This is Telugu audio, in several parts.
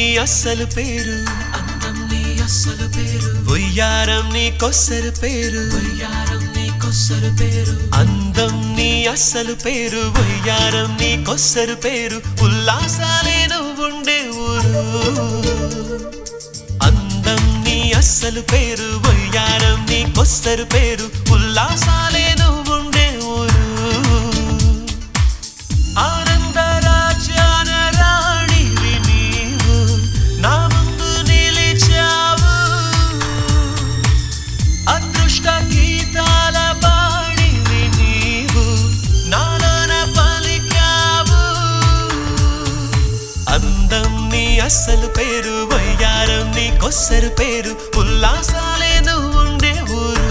అస్సలు పేరు అందం నీ అస్సలు పేరు ఉయ్యారం నీ కొస్సరు పేరు వయ్యారం నీ కొస్సరు పేరు అందం నీ అస్సలు పేరు ఉయ్యారం నీ కొస్సరు పేరు ఉల్లాసాలే నువ్వుండే ఊరు అందం నీ అస్సలు పేరు ఉయ్యారం నీ కొస్సరు పేరు ఉల్లాసాలే నువ్వుండే ఊరు ఆనంద రాజ్యాన రాణివి నీవు నా ముందు నిలిచావు అదృష్ట గీతాల బాణివి నీవు నాలోన పలికావు అందం నీ అస్సలు పేరు వయ్యారం నీ కొస్సరు పేరు ఉల్లాసాలే నువ్వుండే ఊరు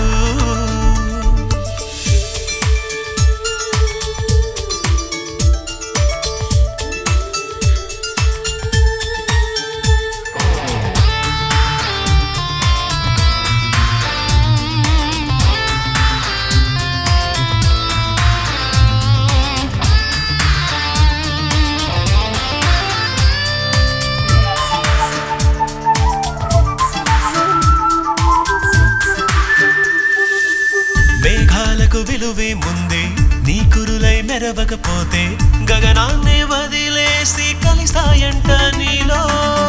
మేఘాలకు విలువే ముందే నీ కురులై మెరవకపోతే గగనాన్నే వదిలేసి కలిసాయంట నీలో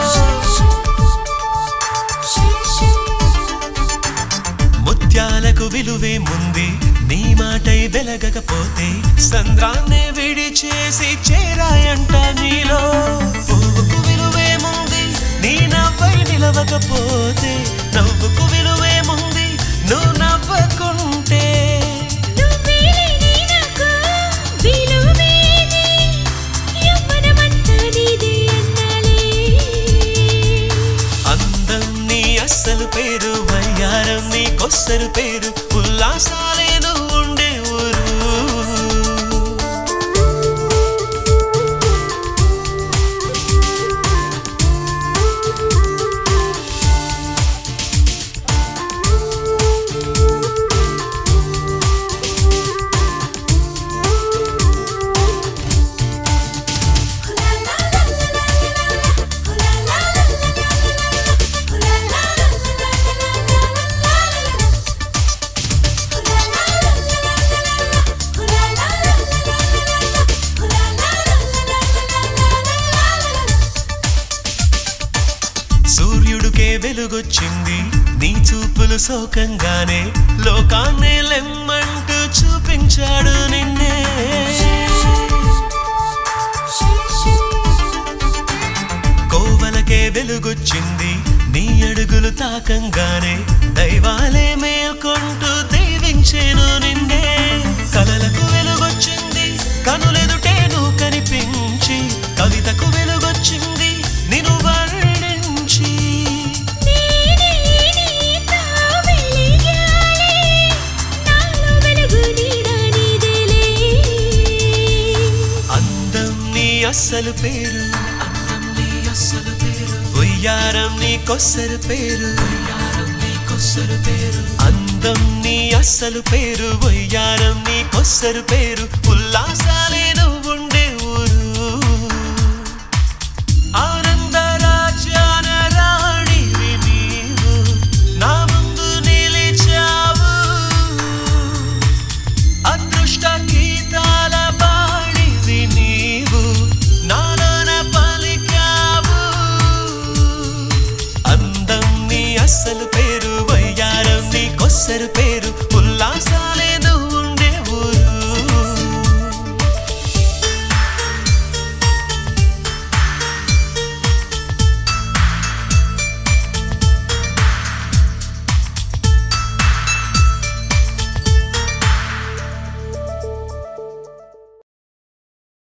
ముత్యాలకు విలువే ముందే నీ మాటై వెలగకపోతే సంద్రాన్నే విడిచేసి చేరాయంట నీలో పువ్వుకు విలువే ముందే నీ నవ్వై నిలవకపోతే నవ్వుకు విలువే ముందే నువ్వు నవ్వకుంటే నువ్వేలే నాకు విలువేది యవ్వనమంతా నీదే అన్నాలే అందం నీ అస్సలు పేరు వయ్యారం నీ కొస్సరు పేరు ఉల్లాసాలే నువ్వు ఉండే ఊరు సూర్యుడికే వెలుగొచ్చింది నీ చూపులు శోకంగానే లోకాన్నే లెమ్మంటూ చూపించాడు నిన్నే కోవలకే వెలుగొచ్చింది నీ అడుగులు తాకంగానే దైవాలే మేల్కొంటూ దీవించేను నిన్నే కలలకు వెలుగొచ్చింది కనులెదుటే నువ్వు కనిపించి కవితకు వెలుగొచ్చింది నిన్ను వర్ణించి నేనే నీతో వెలిగాలే నాలో వెలుగు నీడా నీదేలే అందం నీ అస్సలు పేరు అందం నీ అస్సలు పేరు ఉయ్యారం నీ కొస్సరు పేరు వయ్యారం నీ కొస్సరు పేరు అందం నీ అస్సలు పేరు వయ్యారం నీ కొస్సరు పేరు ఉల్లాసాలే నువ్వు